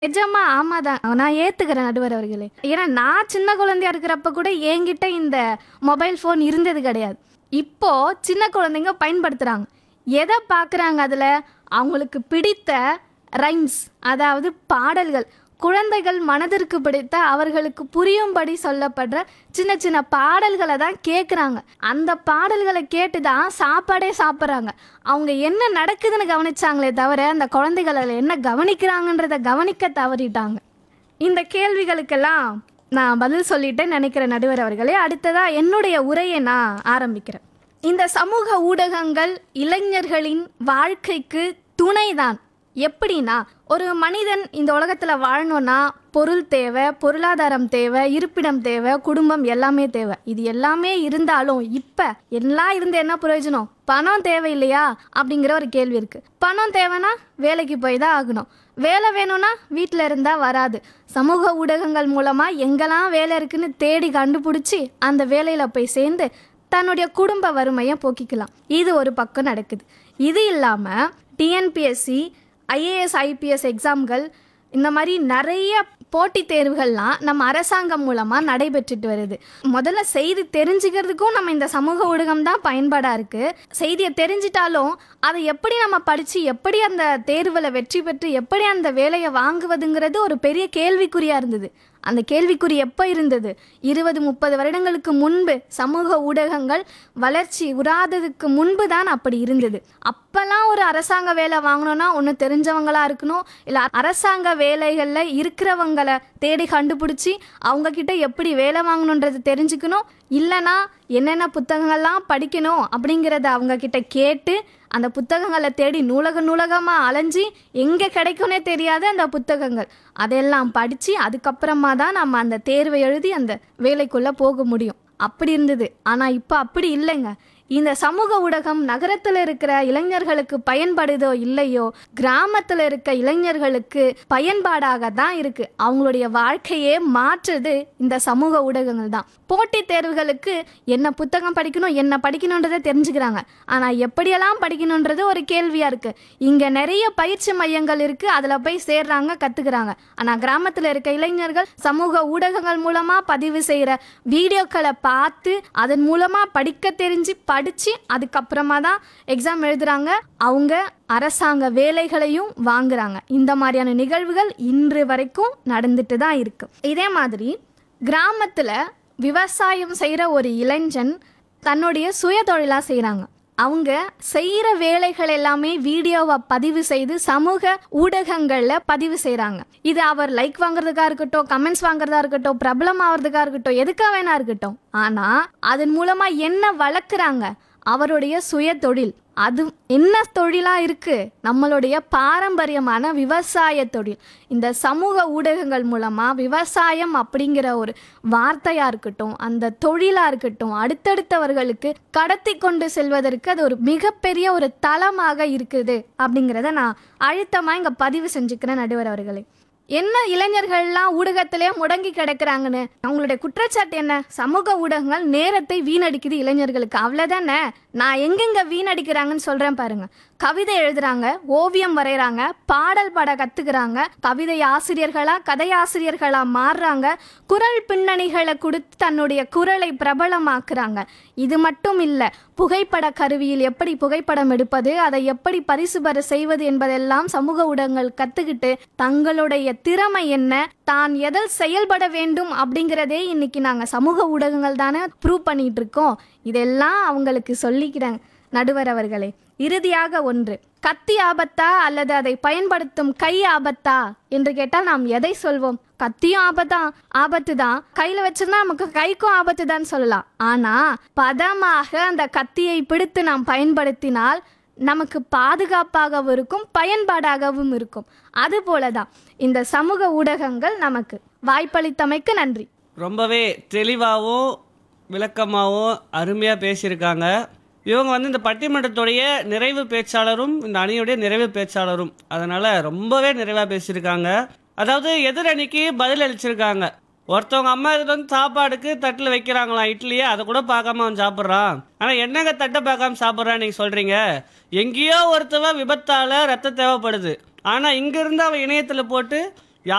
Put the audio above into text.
நிஜமா ஆமாதான் நான் ஏத்துக்கிறேன் நடுவர் அவர்களே ஏன்னா நான் சின்ன குழந்தையா இருக்கிறப்ப கூட என்கிட்ட இந்த மொபைல் ஃபோன் இருந்தது கிடையாது இப்போ சின்ன குழந்தைங்க பயன்படுத்துறாங்க எதை பார்க்குறாங்க அதில் அவங்களுக்கு பிடித்த ரைம்ஸ் அதாவது பாடல்கள் குழந்தைகள் மனதிற்கு பிடித்த அவர்களுக்கு புரியும்படி சொல்லப்படுற சின்ன சின்ன பாடல்களை தான் கேட்குறாங்க அந்த பாடல்களை கேட்டு தான் சாப்பாடே சாப்பிட்றாங்க அவங்க என்ன நடக்குதுன்னு கவனிச்சாங்களே தவிர அந்த குழந்தைகள் அதில் என்ன கவனிக்கிறாங்கன்றத கவனிக்க தவறிட்டாங்க இந்த கேள்விகளுக்கெல்லாம் நான் பதில் சொல்லிட்டேன் நினைக்கிற நடுவர் அவர்களே அடுத்ததா என்னுடைய உரையை நான் ஆரம்பிக்கிறேன் இந்த சமூக ஊடகங்கள் இளைஞர்களின் வாழ்க்கைக்கு துணைதான் எப்படின்னா ஒரு மனிதன் இந்த உலகத்தில் வாழணும்னா பொருள் தேவை பொருளாதாரம் தேவை இருப்பிடம் தேவை குடும்பம் எல்லாமே தேவை இது எல்லாமே இருந்தாலும் இப்போ எல்லாம் இருந்து என்ன பிரயோஜனம் பணம் தேவை இல்லையா அப்படிங்கிற ஒரு கேள்வி இருக்கு பணம் தேவைன்னா வேலைக்கு போய் தான் ஆகணும் வேலை வேணும்னா வீட்டில் இருந்தால் வராது சமூக ஊடகங்கள் மூலமாக எங்கெல்லாம் வேலை இருக்குன்னு தேடி கண்டுபிடிச்சி அந்த வேலையில் போய் சேர்ந்து தன்னுடைய குடும்ப வறுமையை போக்கிக்கலாம் இது ஒரு பக்கம் நடக்குது இது இல்லாமல் டிஎன்பிஎஸ்சி ஐஏஎஸ் ஐபிஎஸ் எக்ஸாம்கள் இந்த மாதிரி நிறைய போட்டித் தேர்வுகள்லாம் நம்ம அரசாங்கம் மூலமாக நடைபெற்றுட்டு வருது முதல்ல செய்தி தெரிஞ்சுக்கிறதுக்கும் நம்ம இந்த சமூக ஊடகம் தான் பயன்பாடாக இருக்குது செய்தியை தெரிஞ்சிட்டாலும் அதை எப்படி நம்ம படித்து எப்படி அந்த தேர்வில் வெற்றி பெற்று எப்படி அந்த வேலையை வாங்குவதுங்கிறது ஒரு பெரிய கேள்விக்குறியாக இருந்தது அந்த கேள்விக்குறி எப்போ இருந்தது இருபது முப்பது வருடங்களுக்கு முன்பு சமூக ஊடகங்கள் வளர்ச்சி உறாததுக்கு முன்பு தான் அப்படி இருந்தது அப்போல்லாம் ஒரு அரசாங்க வேலை வாங்கணும்னா ஒன்று தெரிஞ்சவங்களா இருக்கணும் இல்லை அரசாங்க வேலைகளில் இருக்கிறவங்களை தேடி கண்டுபிடிச்சி அவங்க கிட்ட எப்படி வேலை வாங்கணுன்றது தெரிஞ்சுக்கணும் இல்லைன்னா என்னென்ன புத்தகங்கள்லாம் படிக்கணும் அப்படிங்கிறத அவங்க கிட்ட கேட்டு அந்த புத்தகங்களை தேடி நூலக நூலகமாக அலைஞ்சி எங்கே கிடைக்கும்னே தெரியாத அந்த புத்தகங்கள் அதெல்லாம் படித்து அதுக்கப்புறமா தான் நம்ம அந்த தேர்வை எழுதி அந்த வேலைக்குள்ளே போக முடியும் அப்படி இருந்தது ஆனால் இப்போ அப்படி இல்லைங்க இந்த சமூக ஊடகம் நகரத்தில் இருக்கிற இளைஞர்களுக்கு பயன்படுதோ இல்லையோ கிராமத்தில் இருக்க இளைஞர்களுக்கு பயன்பாடாக தான் இருக்கு அவங்களுடைய வாழ்க்கையே மாற்றுது இந்த சமூக ஊடகங்கள் தான் போட்டித் தேர்வுகளுக்கு என்ன புத்தகம் படிக்கணும் என்ன படிக்கணுன்றதை தெரிஞ்சுக்கிறாங்க ஆனால் எப்படியெல்லாம் படிக்கணுன்றது ஒரு கேள்வியாக இருக்கு இங்கே நிறைய பயிற்சி மையங்கள் இருக்கு அதில் போய் சேர்றாங்க கற்றுக்குறாங்க ஆனால் கிராமத்தில் இருக்க இளைஞர்கள் சமூக ஊடகங்கள் மூலமாக பதிவு செய்கிற வீடியோக்களை பார்த்து அதன் மூலமாக படிக்க தெரிஞ்சு படித்து அதுக்கப்புறமா தான் எக்ஸாம் எழுதுறாங்க அவங்க அரசாங்க வேலைகளையும் வாங்குறாங்க இந்த மாதிரியான நிகழ்வுகள் இன்று வரைக்கும் நடந்துட்டு தான் இருக்கு இதே மாதிரி கிராமத்தில் விவசாயம் செய்கிற ஒரு இளைஞன் தன்னுடைய சுய தொழிலாக செய்கிறாங்க அவங்க செய்கிற வேலைகள் எல்லாமே வீடியோவை பதிவு செய்து சமூக ஊடகங்களில் பதிவு செய்கிறாங்க இது அவர் லைக் வாங்குறதுக்கா இருக்கட்டும் கமெண்ட்ஸ் வாங்குறதா இருக்கட்டும் பிரபலம் ஆகிறதுக்கா இருக்கட்டும் எதுக்காக வேணா இருக்கட்டும் ஆனால் அதன் மூலமாக என்ன வளர்க்குறாங்க அவருடைய சுய தொழில் அது என்ன தொழிலாக இருக்கு நம்மளுடைய பாரம்பரியமான விவசாய தொழில் இந்த சமூக ஊடகங்கள் மூலமாக விவசாயம் அப்படிங்கிற ஒரு வார்த்தையாக இருக்கட்டும் அந்த தொழிலாக இருக்கட்டும் அடுத்தடுத்தவர்களுக்கு கடத்தி கொண்டு செல்வதற்கு அது ஒரு மிகப்பெரிய ஒரு தளமாக இருக்குது அப்படிங்கிறத நான் அழுத்தமாக இங்கே பதிவு செஞ்சுக்கிறேன் நடுவர் அவர்களே என்ன இளைஞர்கள்லாம் ஊடகத்திலே முடங்கி கிடக்குறாங்கன்னு அவங்களுடைய குற்றச்சாட்டு என்ன சமூக ஊடகங்கள் நேரத்தை வீணடிக்குது இளைஞர்களுக்கு அவ்வளோதானே நான் எங்கெங்க வீணடிக்கிறாங்கன்னு சொல்கிறேன் பாருங்க கவிதை எழுதுறாங்க ஓவியம் வரைகிறாங்க பாடல் பாட கற்றுக்குறாங்க கவிதை ஆசிரியர்களா கதையாசிரியர்களா மாறுறாங்க குரல் பின்னணிகளை கொடுத்து தன்னுடைய குரலை பிரபலமாக்குறாங்க இது மட்டும் இல்லை புகைப்பட கருவியில் எப்படி புகைப்படம் எடுப்பது அதை எப்படி பரிசு பெற செய்வது என்பதெல்லாம் சமூக ஊடகங்கள் கற்றுக்கிட்டு தங்களுடைய திறமை என்ன தான் எதில் செயல்பட வேண்டும் அப்படிங்கிறதே இன்னைக்கு நாங்கள் சமூக ஊடகங்கள் தானே ப்ரூவ் பண்ணிட்டு இருக்கோம் இதெல்லாம் அவங்களுக்கு சொல்லிக்கிறாங்க நடுவர் அவர்களே இறுதியாக ஒன்று கத்தி ஆபத்தா அல்லது அதை பயன்படுத்தும் கை ஆபத்தா என்று கேட்டால் நாம் எதை சொல்வோம் கத்தியும் ஆபத்தா ஆபத்து தான் கையில் வச்சிருந்தா நமக்கு கைக்கும் ஆபத்து தான் சொல்லலாம் ஆனால் பதமாக அந்த கத்தியை பிடித்து நாம் பயன்படுத்தினால் நமக்கு பாதுகாப்பாகவும் இருக்கும் பயன்பாடாகவும் இருக்கும் அதுபோல தான் இந்த சமூக ஊடகங்கள் நமக்கு வாய்ப்பளித்தமைக்கு நன்றி ரொம்பவே தெளிவாகவும் விளக்கமாகவும் அருமையாக பேசியிருக்காங்க இவங்க வந்து இந்த பட்டிமன்றத்துடைய நிறைவு பேச்சாளரும் இந்த அணியுடைய நிறைவு பேச்சாளரும் அதனால் ரொம்பவே நிறைவாக பேசியிருக்காங்க அதாவது எதிரணிக்கு பதில் அளிச்சிருக்காங்க ஒருத்தவங்க அம்மா இது வந்து சாப்பாடுக்கு தட்டில் வைக்கிறாங்களாம் இட்லியை அதை கூட பார்க்காம அவன் சாப்பிட்றான் ஆனால் என்னங்க தட்டை பார்க்காம சாப்பிட்றான்னு நீங்கள் சொல்கிறீங்க எங்கேயோ ஒருத்தவன் விபத்தால் ரத்தம் தேவைப்படுது ஆனால் இங்கேருந்து அவன் இணையத்தில் போட்டு